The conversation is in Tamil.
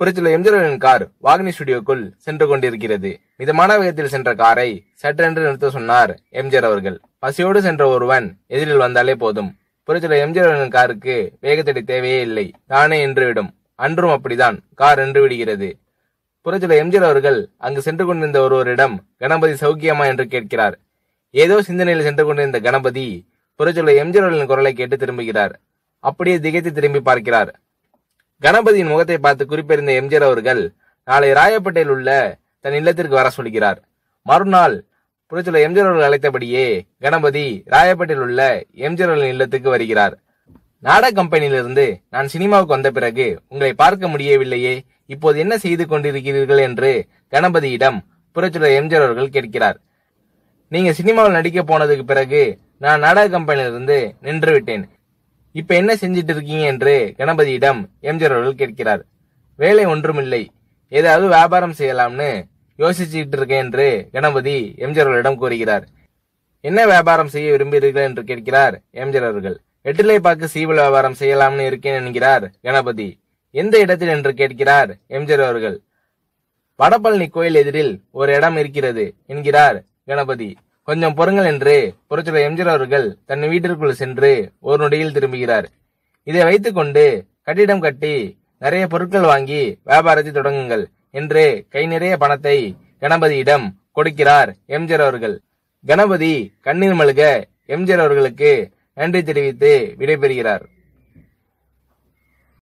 புரட்சியில் எம்ஜிஆரின் கார் வாகினி ஸ்டுடியோக்குள் சென்று கொண்டிருக்கிறது மிதமான வேகத்தில் சென்ற காரை சட்டென்று நிறுத்த சொன்னார் எம்ஜிஆர் அவர்கள் பசியோடு சென்ற ஒருவன் எதிரில் வந்தாலே போதும் புரட்சியில் எம்ஜிஆரின் காருக்கு வேகத்தடை தேவையே இல்லை தானே நின்றுவிடும் அன்றும் அப்படிதான் கார் நின்று விடுகிறது புரட்சியில் எம்ஜிஆர் அவர்கள் அங்கு சென்று கொண்டிருந்த ஒருவரிடம் கணபதி சௌக்கியமா என்று கேட்கிறார் ஏதோ சிந்தனையில் சென்று கொண்டிருந்த கணபதி புரட்சியில் எம்ஜிஆர் அவர்களின் குரலை கேட்டு திரும்புகிறார் அப்படியே திகைத்து திரும்பி பார்க்கிறார் கணபதியின் முகத்தை பார்த்து குறிப்பெறிந்த எம்ஜிஆர் அவர்கள் நாளை ராயப்பேட்டையில் உள்ள தன் இல்லத்திற்கு வர சொல்கிறார் மறுநாள் புரட்சியில் எம்ஜிஆர் அவர்கள் அழைத்தபடியே கணபதி ராயப்பேட்டையில் உள்ள எம்ஜிஆர் அவர்களின் இல்லத்துக்கு வருகிறார் நாடக கம்பெனியிலிருந்து நான் சினிமாவுக்கு வந்த பிறகு உங்களை பார்க்க முடியவில்லையே இப்போது என்ன செய்து கொண்டிருக்கிறீர்கள் என்று கணபதியிடம் புரட்சியில் எம்ஜிஆர் அவர்கள் கேட்கிறார் நீங்க சினிமாவில் நடிக்க போனதுக்கு பிறகு நான் நாடக கம்பெனியிலிருந்து நின்று விட்டேன் இப்ப என்ன செஞ்சிட்டு இருக்கீங்க என்று கணபதியிடம் எம்ஜிஆர் அவர்கள் கேட்கிறார் வேலை ஒன்றுமில்லை ஏதாவது வியாபாரம் செய்யலாம்னு யோசிச்சுட்டு இருக்கேன் என்று கணபதி எம்ஜிஆர் அவர்களிடம் கூறுகிறார் என்ன வியாபாரம் செய்ய விரும்புகிறீர்கள் என்று கேட்கிறார் எம்ஜிஆர் அவர்கள் வெற்றிலை பாக்கு சீவல் வியாபாரம் செய்யலாம்னு இருக்கேன் என்கிறார் கணபதி எந்த இடத்தில் என்று கேட்கிறார் எம்ஜிஆர் அவர்கள் வடபழனி கோயில் எதிரில் ஒரு இடம் இருக்கிறது என்கிறார் கணபதி கொஞ்சம் பொறுங்கள் என்று புரட்சியாளர் எம்ஜிஆர் அவர்கள் தன் வீட்டிற்குள் சென்று ஒரு நொடியில் திரும்புகிறார் இதை வைத்துக்கொண்டு கட்டிடம் கட்டி நிறைய பொருட்கள் வாங்கி வியாபாரத்தை தொடங்குங்கள் என்று கை நிறைய பணத்தை கணபதியிடம் கொடுக்கிறார் எம்ஜிஆர் அவர்கள் கணபதி கண்ணீர் மல்க எம்ஜிஆர் அவர்களுக்கு நன்றி தெரிவித்து விடைபெறுகிறார்